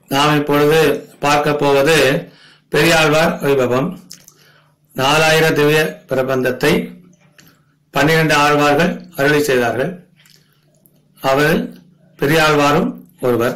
நாம் இப்பொழுது பார்க்க போவது பெரியாழ்வார் வைபவம் நாலாயிர திவ்ய பிரபந்தத்தை பன்னிரண்டு ஆழ்வார்கள் அருளி செய்தார்கள் அவரில் பெரியாழ்வாரும் ஒருவர்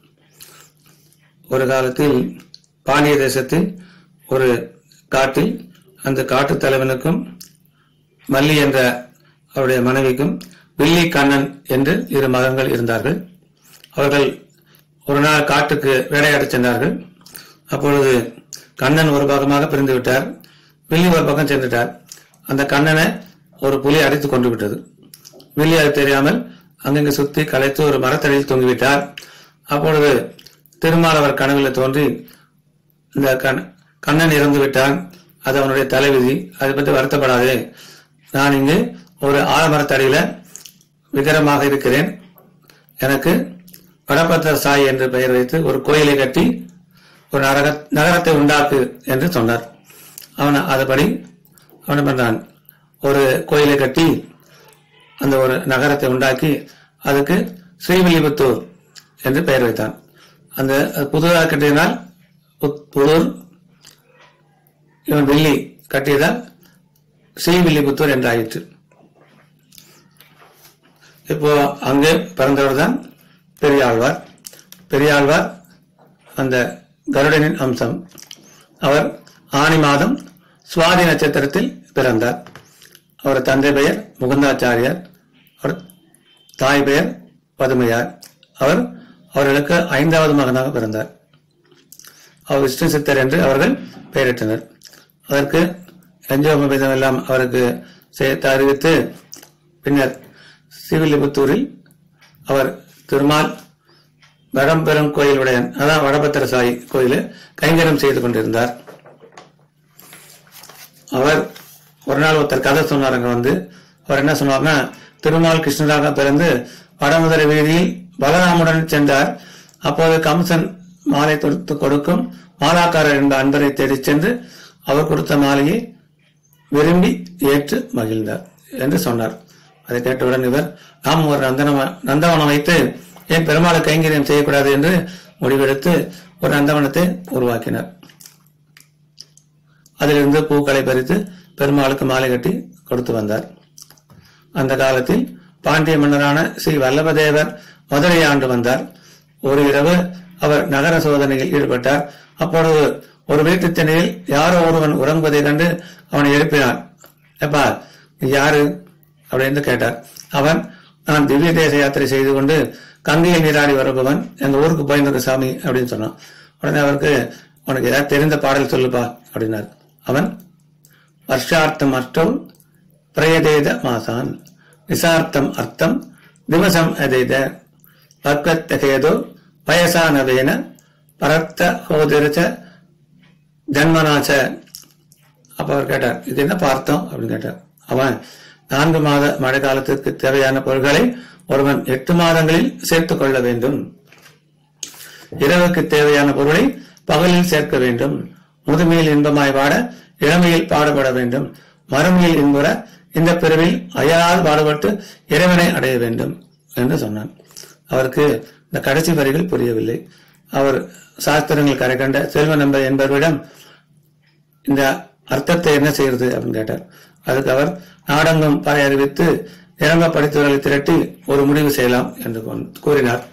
ஒரு காலத்தில் பாண்டிய தேசத்தில் ஒரு காட்டில் அந்த காட்டுத் தலைவனுக்கும் மல்லி என்ற அவருடைய மனைவிக்கும் வில்லி கண்ணன் என்று இரு மகன்கள் இருந்தார்கள் அவர்கள் ஒரு நாள் காட்டுக்கு வேட்டையாடச் சென்றார்கள் அப்பொழுது கண்ணன் ஒரு பக்கமாக பிரிந்து விட்டார் வில்லி ஒரு பக்கம் சென்றுட்டார் அந்த கண்ணனை ஒரு புலி அடித்து கொண்டு விட்டது வில்லி அது தெரியாமல் அங்கங்கு சுத்தி கலைத்து ஒரு மரத்தடியில் தொங்கிவிட்டார் அப்பொழுது திருமால் அவர் கனவில் தோன்றி இந்த கண்- கண்ணன் இறந்து விட்டான் அது அவனுடைய தலைவிதி அதை பற்றி வருத்தப்படாதே நான் இங்கு ஒரு ஆலமரத்தடியில விக்கிரமாக இருக்கிறேன் எனக்கு வடபத்திர சாய் என்று பெயர் வைத்து ஒரு கோயிலை கட்டி ஒரு நரக நகரத்தை உண்டாக்கு என்று சொன்னார் அவன் அதுபடி அவன் என்ன பண்றான் ஒரு கோயிலை கட்டி அந்த ஒரு நகரத்தை உண்டாக்கி அதுக்கு ஸ்ரீவில்லிபுத்தூர் என்று பெயர் வைத்தான் அந்த அது புதுதாக கட்டியதால் புத்- புதூர் இவன் வில்லி கட்டியதால் ஸ்ரீவில்லிபுத்தூர் என்றாயிற்று இப்போ அங்கே பிறந்தவர் தான் பெரியாழ்வார் பெரியாழ்வார் அந்த கருடனின் அம்சம் அவர் ஆனி மாதம் சுவாதி நட்சத்திரத்தில் பிறந்தார் அவர் தந்தை பெயர் முகுந்தாச்சாரியார் அவர் தாய் பெயர் பதுமையார் அவர் அவர்களுக்கு ஐந்தாவது மகனாக பிறந்தார் அவர் விஷ்ணு சித்தர் என்று அவர்கள் பெயரிட்டனர் அதற்கு எஞ்சோபேதம் எல்லாம் அவருக்கு சேர்த்து அறிவித்து பின்னர் சிவிலிபுத்தூரில் அவர் திருமால் வடம்பெரும் கோயிலுடையன் அதான் வடபத்திர சாயி கோயிலில் கைங்கரம் செய்து கொண்டிருந்தார் அவர் ஒரு நாள் ஒருத்தர் கதை சொன்னார் அங்க வந்து அவர் என்ன சொன்னார்னா திருமால் கிருஷ்ணராக பிறந்து வடமுதலை வீதியில் பலராமுடன் சென்றார் அப்போது கம்சன் மாலை தொடுத்து கொடுக்கும் மாலாக்காரர் என்ற அன்பரை தேடிச் சென்று அவர் கொடுத்த மாலையை விரும்பி ஏற்று மகிழ்ந்தார் என்று சொன்னார் அதை கேட்டவுடன் இவர் நாம் ஒரு நந்தனவ நந்தவனம் வைத்து ஏன் பெருமாளை கைங்கரியம் செய்யக்கூடாது என்று முடிவெடுத்து ஒரு நந்தவனத்தை உருவாக்கினார் அதிலிருந்து பூக்களை பறித்து பெருமாளுக்கு மாலை கட்டி கொடுத்து வந்தார் அந்த காலத்தில் பாண்டிய மன்னரான ஸ்ரீ வல்லபதேவர் மதுரை ஆண்டு வந்தார் ஒரு இரவு அவர் நகர சோதனையில் ஈடுபட்டார் அப்பொழுது ஒரு வீட்டு திணையில் யாரோ ஒருவன் உறங்குவதைக் கண்டு அவனை எழுப்பினான் எப்பா நீ யாரு அப்படின்னு கேட்டார் அவன் நான் திவ்ய தேச யாத்திரை செய்து கொண்டு கங்கையில் நீராடி வருபவன் எங்க ஊருக்கு போயிருந்த சாமி அப்படின்னு சொன்னான் உடனே அவருக்கு உனக்கு ஏதாவது தெரிந்த பாடல் சொல்லுப்பா அப்படின்னார் அவன் வருஷார்த்தம் அர்த்தம் பிரயதேத மாசான் நிசார்த்தம் அர்த்தம் திவசம் அதேத வர்க்கத்தகேதோ வயசானவேன பரத்த ஹோதிரச்ச ஜன்மனாச்ச அப்ப அவர் கேட்டார் இது என்ன பார்த்தோம் அப்படின்னு கேட்டார் அவன் நான்கு மாத மழை காலத்திற்கு தேவையான பொருட்களை ஒருவன் எட்டு மாதங்களில் சேர்த்துக் கொள்ள வேண்டும் இரவுக்கு தேவையான பொருளை பகலில் சேர்க்க வேண்டும் முதுமையில் இன்பமாய் பாட இளமையில் பாடுபட வேண்டும் மறுமையில் இன்புற இந்த பிரிவில் அயராது பாடுபட்டு இறைவனை அடைய வேண்டும் என்று சொன்னான் அவருக்கு இந்த கடைசி வரிகள் புரியவில்லை அவர் சாஸ்திரங்கள் கரை கண்ட செல்வ நம்பர் என்பவரிடம் இந்த அர்த்தத்தை என்ன செய்யறது அப்படின்னு கேட்டார் அதுக்கு அவர் நாடங்கம் பறை அறிவித்து இறங்க படித்தவர்களை திரட்டி ஒரு முடிவு செய்யலாம் என்று கொண்- கூறினார்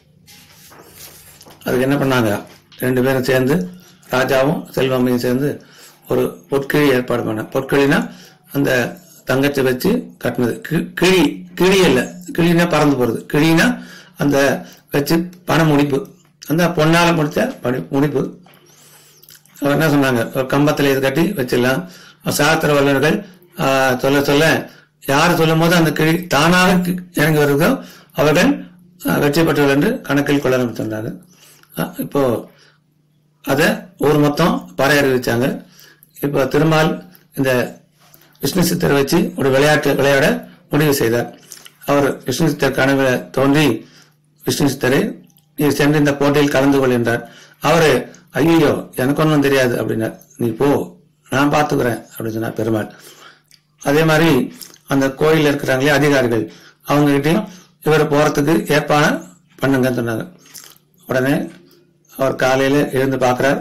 அதுக்கு என்ன பண்ணாங்க ரெண்டு பேரும் சேர்ந்து ராஜாவும் செல்வம்மையும் சேர்ந்து ஒரு பொற்கிழி ஏற்பாடு பண்ண பொற்கிழினா அந்த தங்கத்தை வச்சு கட்டினது கி- கிழி கிழி இல்ல கிழினா பறந்து போறது கிழினா அந்த வச்சு பண முடிப்பு அந்த பொன்னால முடிச்ச பணி முடிப்பு அவர் என்ன சொன்னாங்க ஒரு கம்பத்துல இது கட்டி வச்சிடலாம் சாஸ்திர வல்லுநர்கள் ஆஹ், சொல்ல சொல்ல யார் சொல்லும் போது அந்த கிழி தானாக கி- இறங்கி வருதோ அவர்கள் ஆஹ், வெற்றி பெற்றவர்கள் என்று கணக்கில் கொள்ள சொன்னாங்க ஆஹ், இப்போ அத ஊர் மொத்தம் பறை அறிவிச்சாங்க இப்போ திருமால் இந்த விஷ்ணு சித்தரை வச்சு ஒரு விளையாட்டு விளையாட முடிவு செய்தார் அவர் விஷ்ணு சித்தர் கனவுல தோன்றி விஷ்ணு சித்தரை நீ சென்று இந்த போட்டியில் கலந்து கொள் என்றார் அவரு ஐயோ எனக்கு ஒன்றும் தெரியாது அப்படின்னார் நீ போ நான் பார்த்துக்கிறேன் அப்படின்னு சொன்னார் பெருமாள் அதே மாதிரி அந்த கோயில் இருக்கிறாங்களே அதிகாரிகள் அவங்க கிட்டயும் இவர் போறதுக்கு ஏற்பாடு பண்ணுங்கன்னு சொன்னாங்க உடனே அவர் காலையில எழுந்து பார்க்கிறார்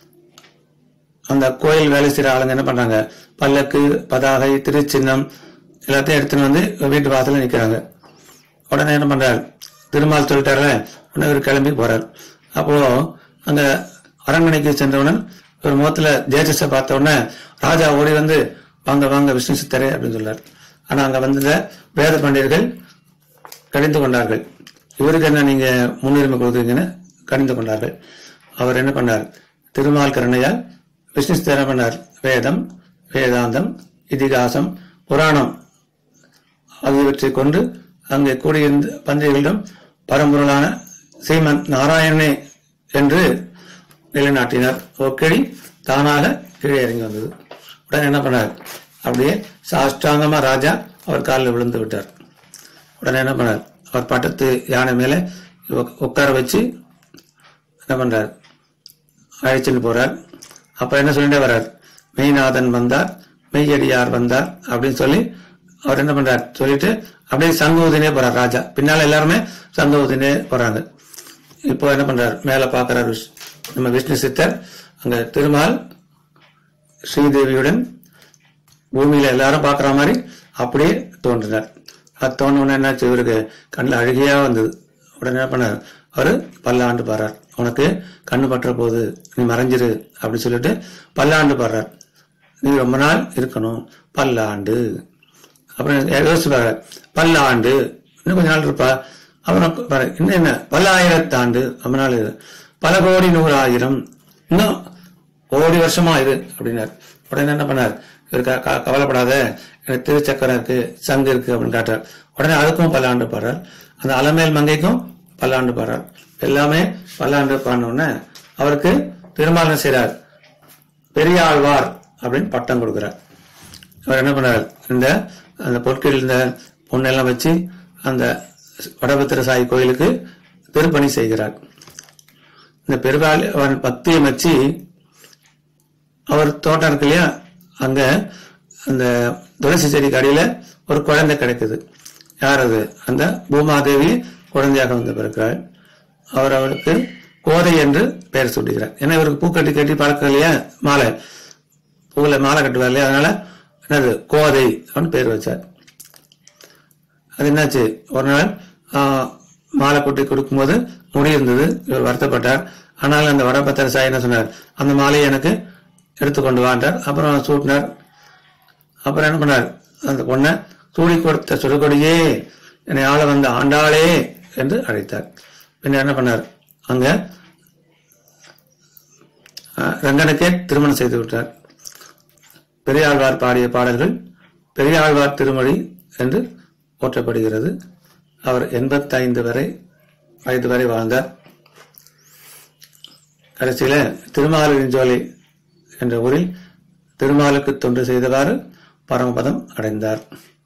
அந்த கோயில் வேலை செய்யற ஆளுங்க என்ன பண்றாங்க பல்லக்கு பதாகை திருச்சின்னம் எல்லாத்தையும் எடுத்துன்னு வந்து வீட்டு வாசல்ல நிக்கிறாங்க உடனே என்ன பண்றார் திருமால் சொல்லிட்டாருல உடனே இவர் கிளம்பி போறார் அப்போ அங்க அரண்மனைக்கு சென்றவுடன் ஒரு முகத்துல தேஜஸை பார்த்த உடனே ராஜா ஓடி வந்து வாங்க வாங்க விஷ்ணு சித்தரே அப்படின்னு சொல்றார் ஆனா அங்க வந்த வேத பண்டிதர்கள் கடிந்து கொண்டார்கள் இவருக்கு என்ன நீங்க முன்னுரிமை கொடுக்குறீங்கன்னு கடிந்து கொண்டார்கள் அவர் என்ன பண்ணார் திருமால் கருணையால் விஷ்ணு சித்தர் பண்ணார் வேதம் வேதாந்தம் இதிகாசம் புராணம் ஆகியவற்றை கொண்டு அங்கே கூடியிருந்த பந்திகளிடம் பரம்பொருளான சீமன் நாராயணனே என்று நிலைநாட்டினார் ஒக்கடி தானாக கீழே இறங்கி வந்தது உடனே என்ன பண்ணார் அப்படியே சாஷ்டாங்கமா ராஜா அவர் காலில் விழுந்து விட்டார் உடனே என்ன பண்ணார் அவர் பட்டத்து யானை மேலே உக்- உட்கார வச்சு என்ன பண்றார் அழைச்சிட்டு போறார் அப்ப என்ன சொல்லிட்டே வர்றார் மெய்நாதன் வந்தார் மெய்யடியார் வந்தார் அப்படின்னு சொல்லி அவர் என்ன பண்றார் சொல்லிட்டு அப்படியே சங்கூதினே போறார் ராஜா பின்னால எல்லாருமே சங்கூதினே போறாங்க இப்போ என்ன பண்றார் மேல பாக்குறார் விஷ்- நம்ம விஷ்ணு சித்தர் அங்க திருமால் ஸ்ரீதேவியுடன் பூமியில எல்லாரும் பாக்குற மாதிரி அப்படியே தோன்றினார் அது தோன்ற உடனே என்னாச்சு இவருக்கு கண்ணில் அழுகையா வந்தது உடனே என்ன பண்ணார் அவரு பல்லாண்டு பாடுறார் உனக்கு கண்ணு பற்ற போது நீ மறைஞ்சிரு அப்படின்னு சொல்லிட்டு பல்லாண்டு பாடுறார் நீ ரொம்ப நாள் இருக்கணும் பல்லாண்டு அப்புறம் யோசிச்சு பாரு பல்லாண்டு இன்னும் கொஞ்ச நாள் இருப்பா அப்புறம் பாரு இன்னும் என்ன பல்லாயிரத்தாண்டு ரொம்ப நாள் இரு பல கோடி நூறாயிரம் இன்னும் கோடி வருஷமா இரு அப்படின்னார் உடனே என்ன பண்ணார் இவர் க- க- கவலைப்படாத எனக்கு திருச்சக்கரம் இருக்கு சங்கு இருக்கு அப்படின்னு காட்டுறார் உடனே அதுக்கும் பல்லாண்டு பாடுறார் அந்த அலமேல் மங்கைக்கும் பல்லாண்டு பாடுறார் எல்லாமே பல்லாண்டு பாடின உடனே அவருக்கு திருமணம் செய்றார் பெரியாழ்வார் அப்படின்னு பட்டம் கொடுக்கிறார் அவர் என்ன பண்ணார் இந்த அந்த பொற்கள் இந்த பொண்ணெல்லாம் வச்சு அந்த வடபத்திர சாய் கோயிலுக்கு திருப்பணி செய்கிறார் இந்த பெருவாள் அவன் பக்தியை வச்சு அவர் தோட்டம் இருக்கு இல்லையா அங்க அந்த துளசி செடிக்கு அடியில ஒரு குழந்தை கிடைக்குது யார் அது அந்த பூமாதேவி குழந்தையாக வந்து பிறக்கிறாள் அவர் அவளுக்கு கோதை என்று பெயர் சூட்டுகிறார் ஏன்னா இவருக்கு பூக்கட்டி கட்டி பழக்கம் இல்லையா மாலை பூவில் மாலை கட்டுவார் இல்லையா அதனால என்னது கோதை அப்படின்னு பேர் வச்சார் அது என்னாச்சு ஒரு நாள் ஆஹ், மாலை கொட்டி கொடுக்கும்போது முடி இருந்தது இவர் வருத்தப்பட்டார் ஆனால் அந்த வடபத்திர சாய் என்ன சொன்னார் அந்த மாலையை எனக்கு எடுத்துக்கொண்டு வாண்டார் அப்புறம் சூட்டினார் அப்புறம் என்ன பண்ணார் அந்த பொண்ணை சூடி கொடுத்த சுடுகொடியே என்னை ஆள வந்த ஆண்டாளே என்று அழைத்தார் பின்னர் என்ன பண்ணார் அங்க ஆஹ், ரங்கனுக்கே திருமணம் செய்து விட்டார் பெரியாழ்வார் பாடிய பாடல்கள் பெரியாழ்வார் திருமொழி என்று போற்றப்படுகிறது அவர் எண்பத்தைந்து வரை வயது வரை வாழ்ந்தார் கடைசியில திருமாலிருஞ்சோலை என்ற ஊரில் திருமாலுக்கு தொண்டு செய்தவாறு பரமபதம் அடைந்தார்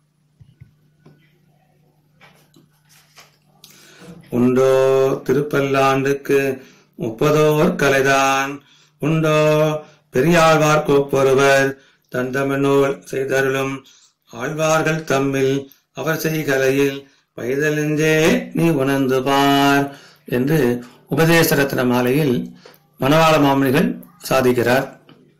உண்டோ திருப்பல்லாண்டுக்கு முப்பதோர் கலைதான் உண்டோ பெரியாழ்வார் கோப்பொருவர் தந்தமிழ்நூல் செய்தருளும் ஆழ்வார்கள் தம்மில் அவர் செய்கலையில் பைதலெஞ்சே நீ உணர்ந்து பார் என்று உபதேச ரத்ன மாலையில் மணவாள மாமனிகள் சாதிக்கிறார்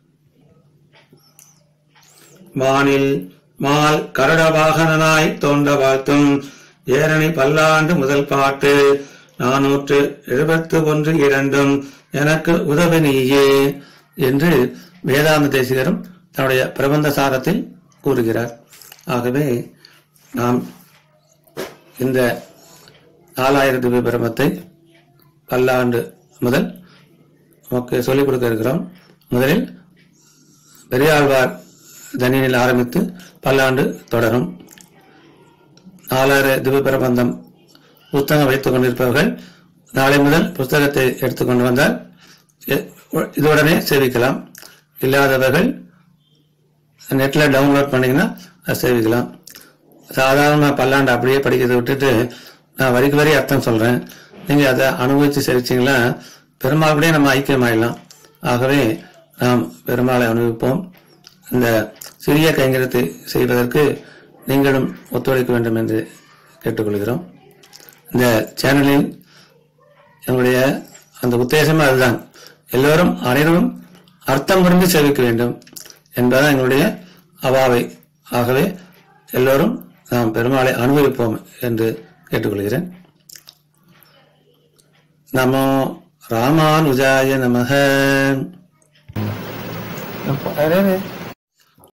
வானில் மால் கரட வாகனனாய் தோன்ற வாழ்த்தும் ஏரணி பல்லாண்டு முதல் பாட்டு நானூற்று எழுபத்து ஒன்று இரண்டும் எனக்கு உதவி நீயே என்று வேதாந்த தேசிகரும் தன்னுடைய பிரபந்த சாரத்தில் கூறுகிறார் ஆகவே நாம் இந்த நாலாயிரத்து விபரமத்தை பல்லாண்டு முதல் நமக்கு சொல்லிக் கொடுக்க இருக்கிறோம் முதலில் பெரியாழ்வார் தனியில் ஆரம்பித்து பல்லாண்டு தொடரும் நாலாயிரம் திவ்ய பிரபந்தம் புத்தகம் வைத்துக் கொண்டிருப்பவர்கள் நாளை முதல் புத்தகத்தை எடுத்துக்கொண்டு வந்தால் எ- இதுடனே சேவிக்கலாம் இல்லாதவர்கள் நெட்ல டவுன்லோட் பண்ணீங்கன்னா அதை சேவிக்கலாம் சாதாரண பல்லாண்டு அப்படியே படிக்கிறதை விட்டுட்டு நான் வரிக்கு வரி அர்த்தம் சொல்றேன் நீங்க அதை அனுபவிச்சு சேவிச்சீங்களா பெருமாளுடைய நம்ம ஐக்கியமாயிடலாம் ஆகவே நாம் பெருமாளை அனுபவிப்போம் இந்த சிறிய கைங்கரியத்தை செய்வதற்கு நீங்களும் ஒத்துழைக்க வேண்டும் என்று கேட்டுக்கொள்கிறோம் இந்த சேனலில் எங்களுடைய அந்த உத்தேசமே அதுதான் எல்லோரும் அனைவரும் அர்த்தம் புரிந்து சேவிக்க வேண்டும் என்பதுதான் எங்களுடைய அவாவை ஆகவே எல்லோரும் நாம் பெருமாளை அனுபவிப்போம் என்று கேட்டுக்கொள்கிறேன் நமோ ராமானுஜாய நமக அரே